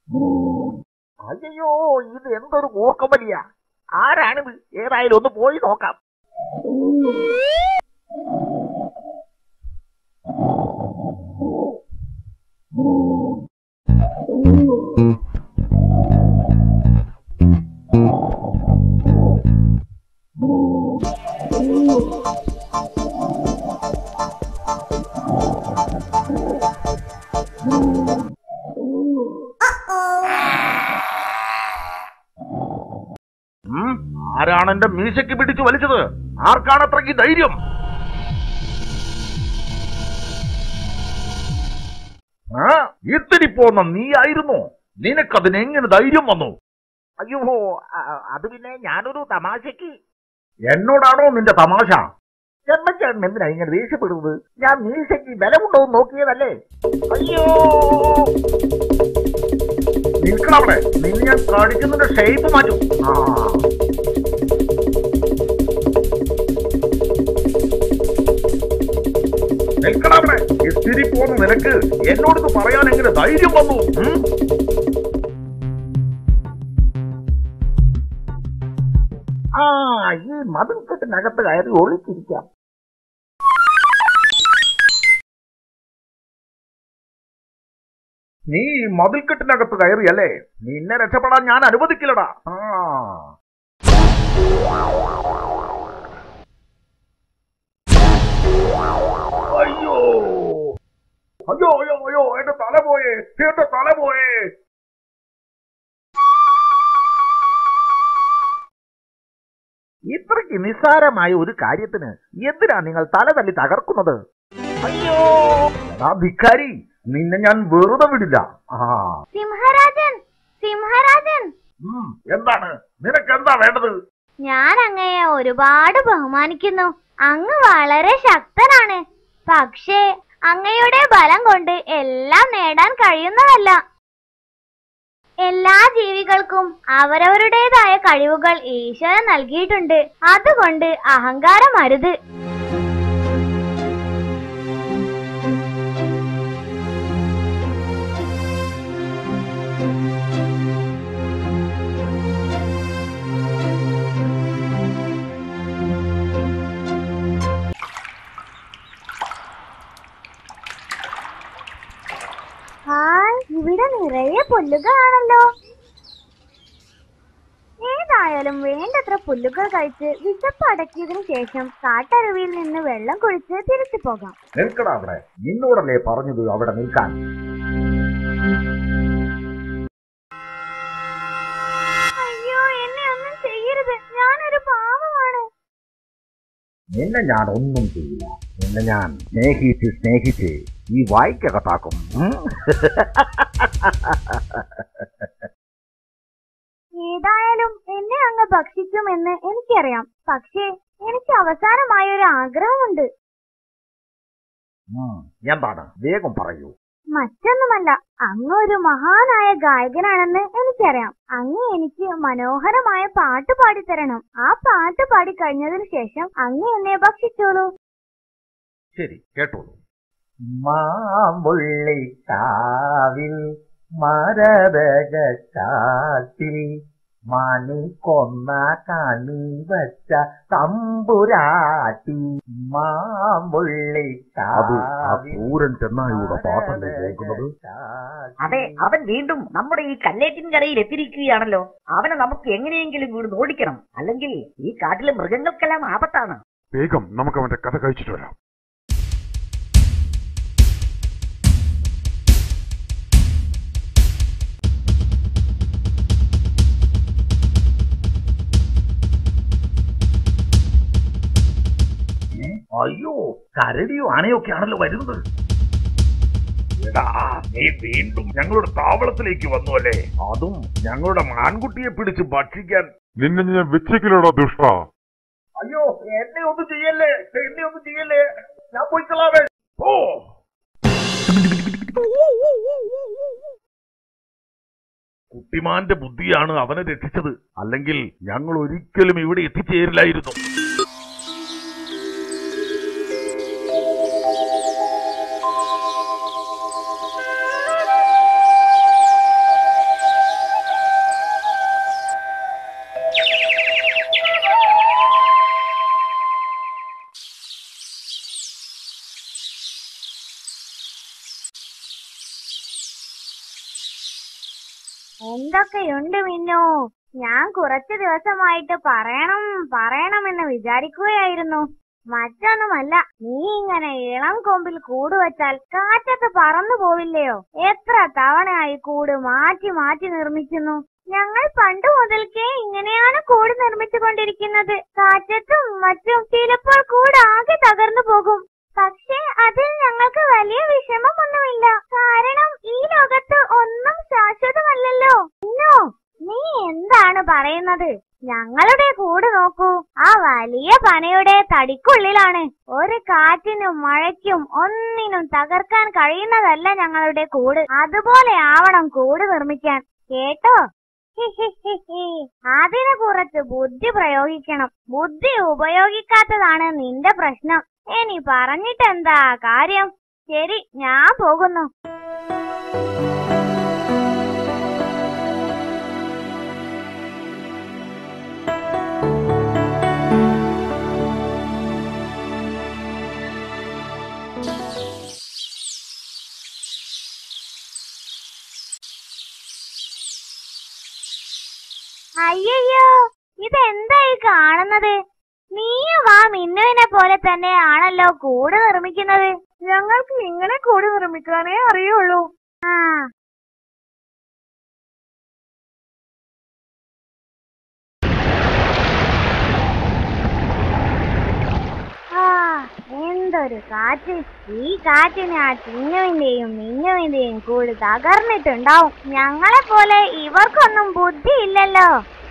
അയ്യോ ഇത് എന്തൊരു മൂർക്കമലിയ ആരാണിത് ഏതായാലും ഒന്ന് പോയി നോക്കാം ഉം, ആരാണ് എന്റെ മീശയ്ക്ക് പിടിച്ചു വലിച്ചത് ആർക്കാണ് അത്രയ്ക്ക് ധൈര്യം ആ ഇത്തിരി പോന്ന നീയായിരുന്നു നിനക്കതിന് എങ്ങനെ ധൈര്യം വന്നു അയ്യോ അ- അത് പിന്നെ ഞാനൊരു തമാശക്ക് എന്നോടാണോ നിന്റെ തമാശ ചെമ്മച്ചേട്ടൻ എന്തിനാ ഇങ്ങനെ ദേഷ്യപ്പെടുന്നത് ഞാൻ മീശയ്ക്ക് ബലമുണ്ടോ എന്ന് നോക്കിയതല്ലേ അയ്യോ നിൽക്കണവിടെ നിന്നെ ഞാൻ കടിക്കുന്നതിന്റെ ഷേപ്പ് മാറ്റും ആ നിൽക്കണവിടെ ഇത്തിരി പോന്ന നിനക്ക് എന്നോട് പറയാൻ എങ്ങനെ ധൈര്യം വന്നു ഉം? ആ ഈ മതിൽക്കെട്ടിനകത്ത് കയറി ഒളിച്ചിരിക്കാം നീ ഈ മതിൽക്കെട്ടിനകത്ത് കയറിയല്ലേ നിന്നെ രക്ഷപ്പെടാൻ ഞാൻ അനുവദിക്കില്ലടാ ആ അയ്യോ അയ്യോ അയ്യോ അയ്യോ എന്റെ തല പോയേ എന്റെ തല പോയേ ഇത്രയ്ക്ക് നിസ്സാരമായ ഒരു കാര്യത്തിന് എന്തിനാ നിങ്ങൾ തല തല്ലി തകർക്കുന്നത് അയ്യോ എടാ ധിക്കാരി നിന്നെ ഞാൻ വെറുതെ വിടില്ല ആ സിംഹരാജൻ സിംഹരാജൻ ഉം, എന്താണ് നിനക്ക് എന്താ വേണ്ടത് ഞാൻ അങ്ങയെ ഒരുപാട് ബഹുമാനിക്കുന്നു അങ്ങ് വളരെ ശക്തനാണ് പക്ഷേ അങ്ങയുടെ ബലം കൊണ്ട് എല്ലാം നേടാൻ കഴിയുന്നതല്ല എല്ലാ ജീവികൾക്കും അവരവരുടേതായ കഴിവുകൾ ഈശ്വരൻ നൽകിയിട്ടുണ്ട് അതുകൊണ്ട് അഹങ്കാരം അരുത് ഹായ് ഇവിടെ നിറയെ പുല്ലുകളാണല്ലോ ഏതായാലും വേണ്ടത്ര പുല്ലുകൾ കഴിച്ച് വിശപ്പ് അടക്കിയതിനു ശേഷം കാട്ടരുവിയിൽ നിന്ന് വെള്ളം കുഴിച്ച് തിരിച്ചു പോകാം നിൽക്കടാ അവിടെ നിന്നോടല്ലേ പറഞ്ഞത് അവിടെ നിൽക്കാൻ അയ്യോ എന്നെ ഒന്നും ചെയ്യരുത് ഞാനൊരു പാവമാണ് നിന്നെ ഞാൻ ഒന്നും ചെയ്യില്ല നിന്നെ ഞാൻ സ്നേഹിച്ച് സ്നേഹിച്ച് ഈ വായിക്കകത്താക്കും ഉം? ഏതായാലും എന്നെ അങ്ങ് ഭക്ഷിക്കുമെന്ന് എനിക്കറിയാം പക്ഷേ എനിക്ക് അവസാനമായ ഒരു ആഗ്രഹമുണ്ട് ഉം. എന്താണ് വേഗം പറയൂ മറ്റൊന്നുമല്ല അങ്ങ് ഒരു മഹാനായ ഗായകനാണെന്ന് എനിക്കറിയാം അങ്ങ് എനിക്ക് മനോഹരമായ പാട്ട് പാടിത്തരണം ആ പാട്ട് പാടി കഴിഞ്ഞതിന് ശേഷം അങ്ങ് എന്നെ ഭക്ഷിച്ചോളൂ ശരി കേട്ടോളൂ മാമ്പുള്ളിക്കാവിൽ മരതക കാട്ടിൽ മണി കൊന്ന കണി വച്ച തമ്പുരാട്ടി മാമ്പുള്ളിക്കാവിൽ ചെന്നായിയുടെ പാട്ടല്ലേ കേൾക്കുന്നത് അതെ അവൻ വീണ്ടും നമ്മുടെ ഈ കല്ലേറ്റിൻ കരയിൽ എത്തിയിരിക്കുകയാണല്ലോ അവനെ നമുക്ക് എങ്ങനെയെങ്കിലും വീട് ഓടിക്കണം അല്ലെങ്കിൽ ഈ കാട്ടിലെ മൃഗങ്ങൾക്കെല്ലാം ആപത്താണ് വേഗം നമുക്ക് അവന്റെ കഥ കഴിച്ചിട്ട് വരാം അയ്യോ കരടിയോ ആനയൊക്കെ ആണല്ലോ വരുന്നത് എടാ നീ വീണ്ടും ഞങ്ങളുടെ താവളത്തിലേക്ക് വന്നു അല്ലേ അതും ഞങ്ങളുടെ മാൻകുട്ടിയെ പിടിച്ച് ഭക്ഷിക്കാൻ നിന്നെ ഞാൻ വെച്ചേക്കില്ലടാ ദുഷ്ട അയ്യോ എന്നെ ഒന്നും ചെയ്യല്ലേ എന്നെ ഒന്നും ചെയ്യല്ലേ ഞാൻ പോയിക്കളാവേ ഓ കുട്ടിമാന്റെ ബുദ്ധിയാണ് അവനെ രക്ഷിച്ചത് അല്ലെങ്കിൽ ഞങ്ങൾ ഒരിക്കലും ഇവിടെ എത്തിച്ചേരില്ലായിരുന്നു എന്തൊക്കെയുണ്ട് മിന്നു ഞാൻ കുറച്ചു ദിവസമായിട്ട് പറയണം പറയണമെന്ന് വിചാരിക്കുകയായിരുന്നു മറ്റൊന്നുമല്ല നീ ഇങ്ങനെ ഇളം കൊമ്പിൽ കൂട് വെച്ചാൽ കാറ്റത്ത് പറന്നു പോവില്ലയോ എത്ര തവണയായി കൂട് മാറ്റി മാറ്റി നിർമ്മിക്കുന്നു ഞങ്ങൾ പണ്ട് മുതൽക്കേ ഇങ്ങനെയാണ് കൂട് നിർമ്മിച്ചുകൊണ്ടിരിക്കുന്നത് കാറ്റത്തും മറ്റും ചിലപ്പോൾ കൂട് ആകെ തകർന്നു പോകും പക്ഷേ അതിൽ ഞങ്ങൾക്ക് വലിയ വിഷമമൊന്നുമില്ല കാരണം ഈ ലോകത്ത് ഒന്നും ശാശ്വതമല്ലല്ലോ ഇന്നോ നീ എന്താണ് പറയുന്നത് ഞങ്ങളുടെ കൂട് നോക്കൂ ആ വലിയ പനയുടെ തടിക്കുള്ളിലാണ് ഒരു കാറ്റിനും മഴയ്ക്കും ഒന്നിനും തകർക്കാൻ കഴിയുന്നതല്ല ഞങ്ങളുടെ കൂട് അതുപോലെ ആവണം കൂട് നിർമ്മിക്കാൻ കേട്ടോ ഹിഹിഹിഹി. അതിന് കുറച്ച് ബുദ്ധി പ്രയോഗിക്കണം ബുദ്ധി ഉപയോഗിക്കാത്തതാണ് നിന്റെ പ്രശ്നം ഇനി പറഞ്ഞിട്ടെന്താ കാര്യം ശരി ഞാൻ പോകുന്നു അയ്യോ ഇതെന്തായി കാണുന്നത് നീയും ആ മിന്നുവിനെ പോലെ തന്നെ ആണല്ലോ കൂട് നിർമ്മിക്കുന്നത് ഞങ്ങൾക്ക് ഇങ്ങനെ കൂട് നിർമ്മിക്കാനേ അറിയുള്ളൂ ആ ആ, എന്തൊരു കാറ്റ് ഈ കാറ്റിന് ആ ചിന്നുവിന്റെയും മിന്നുവിന്റെയും കൂട് തകർന്നിട്ടുണ്ടാവും ഞങ്ങളെ പോലെ ഇവർക്കൊന്നും ബുദ്ധിയില്ലല്ലോ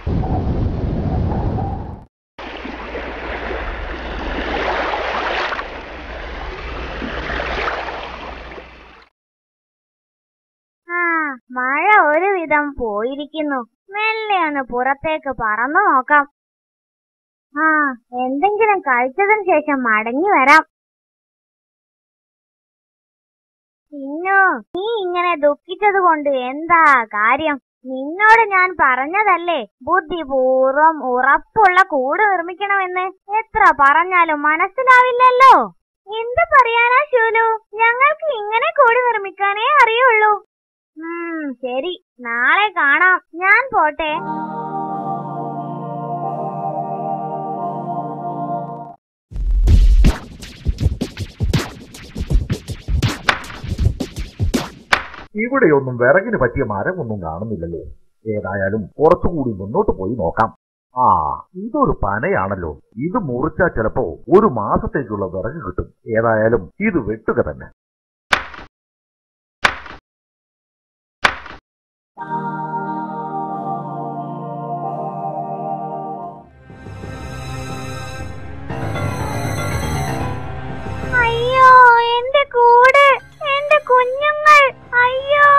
ആ മഴ ഒരുവിധം പോയിരിക്കുന്നു മെല്ലെ ഒന്ന് പുറത്തേക്ക് പറന്നു നോക്കാം ആ എന്തെങ്കിലും കഴിച്ചതിന് ശേഷം മടങ്ങി വരാം പിന്നു നീ ഇങ്ങനെ ദുഃഖിച്ചത് കൊണ്ട് എന്താ കാര്യം നിന്നോട് ഞാൻ പറഞ്ഞതല്ലേ ബുദ്ധിപൂർവം ഉറപ്പുള്ള കൂട് നിർമ്മിക്കണമെന്ന് എത്ര പറഞ്ഞാലും മനസ്സിലാവില്ലല്ലോ എന്ത് പറയാനാ ശൂലു ഞങ്ങൾക്ക് ഇങ്ങനെ കൂട് നിർമ്മിക്കാനേ അറിയുള്ളൂ ഉം ശരി നാളെ കാണാം ഞാൻ പോട്ടെ ഇവിടെയൊന്നും വിറകിന് പറ്റിയ മരമൊന്നും കാണുന്നില്ലല്ലോ ഏതായാലും കുറച്ചുകൂടി മുന്നോട്ട് പോയി നോക്കാം ആ ഇതൊരു പനയാണല്ലോ ഇത് മുറിച്ചാൽ ചിലപ്പോ ഒരു മാസത്തേക്കുള്ള വിറക് കിട്ടും ഏതായാലും ഇത് വെട്ടുക തന്നെ അയ്യോ എന്റെ കൂട് എന്റെ കുഞ്ഞുങ്ങൾ അയ്യോ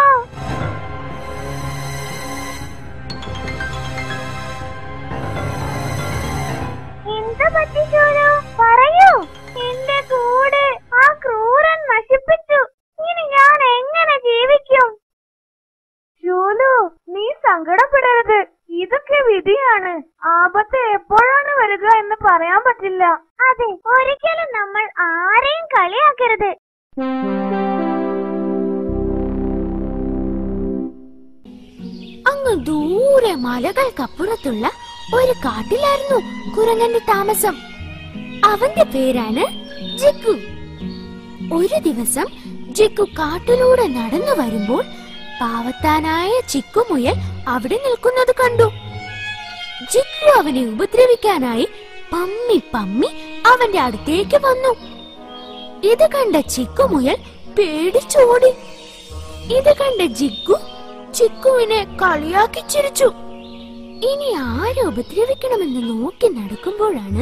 എന്ത് പറ്റി ചോരു പറയൂ എന്റെ കൂട് ആ ക്രൂരൻ നശിപ്പിച്ചു ഇനി ഞാൻ എങ്ങനെ ജീവിക്കും ജോലു നീ സങ്കടപ്പെടരുത് ഇതൊക്കെ വിധിയാണ് ആപത്ത് എപ്പോഴാണ് വരിക എന്ന് പറയാൻ പറ്റില്ല അതെ ഒരിക്കലും നമ്മൾ ആരെയും കളിയാക്കരുത് അങ്ങ് ദൂരെ മലകൾക്കപ്പുറത്തുള്ള ഒരു കാട്ടിലായിരുന്നു കുരങ്ങന്റെ താമസം അവന്റെ പേരാണ് ജിക്കു ഒരു ദിവസം ജിക്കു കാട്ടിലൂടെ നടന്നു വരുമ്പോൾ പാവത്താനായ ചിക്കുമുയൽ അവിടെ നിൽക്കുന്നത് കണ്ടു ജിക്കു അവനെ ഉപദ്രവിക്കാനായി പമ്മി പമ്മി അവന്റെ അടുത്തേക്ക് വന്നു ഇത് കണ്ട ചിക്കുമുയൽ പേടിച്ചോടി ഇത് കണ്ട ജിക്കു ചിക്കുവിനെ കളിയാക്കി ചിരിച്ചു ഇനി ആരെ ഉപദ്രവിക്കണമെന്ന് നോക്കി നടക്കുമ്പോഴാണ്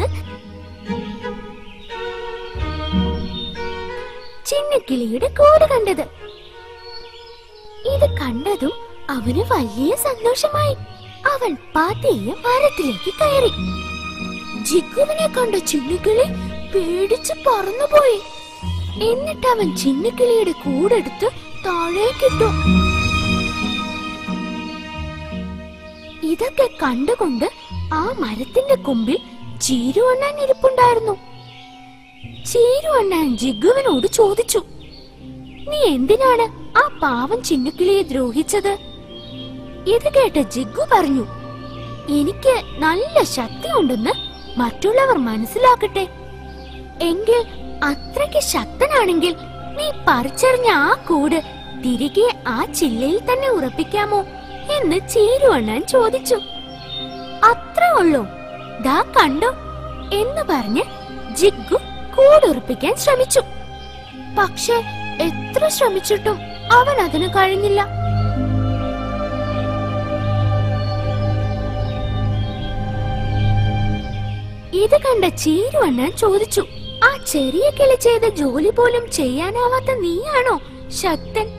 ചിന്നക്കിളിയുടെ കൂട് കണ്ടത് ഇത് കണ്ടതും അവന് വലിയ സന്തോഷമായി അവൻ പതിയെ മരത്തിലേക്ക് കയറി ജിക്കുവിനെ കണ്ട ചിന്നുകിളി പേടിച്ച് പറന്നുപോയി എന്നിട്ട് അവൻ ചിന്നുകിളിയുടെ കൂടെടുത്ത് താഴേക്കിട്ടു ഇതൊക്കെ കണ്ടുകൊണ്ട് ആ മരത്തിന്റെ കൊമ്പിൽ ചീരുവണ്ണാൻ ഇരിപ്പുണ്ടായിരുന്നു ചീരുവണ്ണാൻ ജിഗുവിനോട് ചോദിച്ചു നീ എന്തിനാണ് ആ പാവം ചിന്നുക്കിളിയെ ദ്രോഹിച്ചത് ഇത് കേട്ട് ജിഗ്ഗു പറഞ്ഞു എനിക്ക് നല്ല ശക്തിയുണ്ടെന്ന് മറ്റുള്ളവർ മനസ്സിലാക്കട്ടെ എങ്കിൽ അത്രയ്ക്ക് ശക്തനാണെങ്കിൽ നീ പറിച്ചെറിഞ്ഞ ആ കൂട് തിരികെ ആ ചില്ലയിൽ തന്നെ ഉറപ്പിക്കാമോ എന്ന് ചീരുവണ്ണൻ ചോദിച്ചു അത്രേ ഉള്ളൂ ദാ കണ്ടോ എന്ന് പറഞ്ഞ് ജിഗ്ഗു കൂടുറപ്പിക്കാൻ ശ്രമിച്ചു പക്ഷെ എത്ര ശ്രമിച്ചിട്ടും അവൻ അതിന് കഴിഞ്ഞില്ല ഇത് കണ്ട ചീരുവണ്ണൻ ചോദിച്ചു ആ ചെറിയ കിളി ചെയ്ത ജോലി പോലും ചെയ്യാനാവാത്ത നീയാണോ ശക്തൻ